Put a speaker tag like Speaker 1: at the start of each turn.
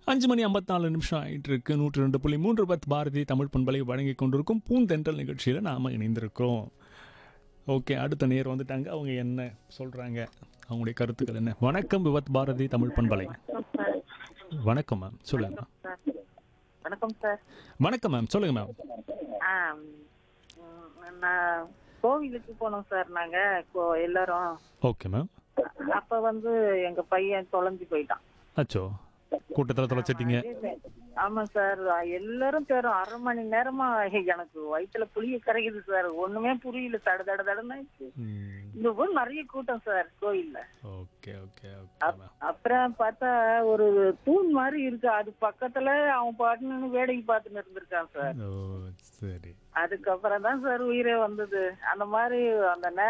Speaker 1: அஞ்சு மணி ஐம்பத்தி நாலு நிமிஷம் ஆயிட்டு இருக்கு நூற்றி ரெண்டு புள்ளி மூன்று பத்து பாரதி தமிழ் பண்பலை வழங்கி கொண்டிருக்கும் பூந்தென்றல் நிகழ்ச்சியில் நாம் இணைந்திருக்கிறோம் ஓகே அடுத்த நேர் வந்துட்டாங்க அவங்க என்ன சொல்கிறாங்க அவங்களுடைய கருத்துக்கள் என்ன வணக்கம் விவத் பாரதி தமிழ் பண்பலை வணக்கம் மேம் சொல்லுங்க மேம்
Speaker 2: வணக்கம் சார்
Speaker 1: வணக்கம் மேம் சொல்லுங்க மேம்
Speaker 2: ஆ ம், நான் கோவிலுக்கு போனோம் சார் நாங்க கோ- எல்லாரும்
Speaker 1: ஓகே மேம்
Speaker 2: அப்ப வந்து எங்க பையன் தொலைஞ்சு போயிட்டான்
Speaker 1: அச்சோ கூட்டத்தில் தொலைச்சிட்டீங்க
Speaker 2: ஆமா சார் எல்லாரும் தேரும் அரை மணி நேரமா எனக்கு வயித்துல புளிய கரைக்குது சார் ஒண்ணுமே புரியல தட தட தடன்னு
Speaker 1: ம்,
Speaker 2: இந்த ஊர் நிறைய கூட்டம் சார் கோயில்ல
Speaker 1: ஓகே ஓகே ஓகே மேம்
Speaker 2: அப்புறம் பார்த்தா ஒரு தூண் மாதிரி இருக்கு அது பக்கத்துல அவன் பாட்டுன்னு வேடிக்கை பார்த்துன்னு இருந்திருக்கான் சார்
Speaker 1: ஓ சரி
Speaker 2: அதுக்கப்புறம் தான் சார் உயிரே வந்தது அந்த மாதிரி அந்த நே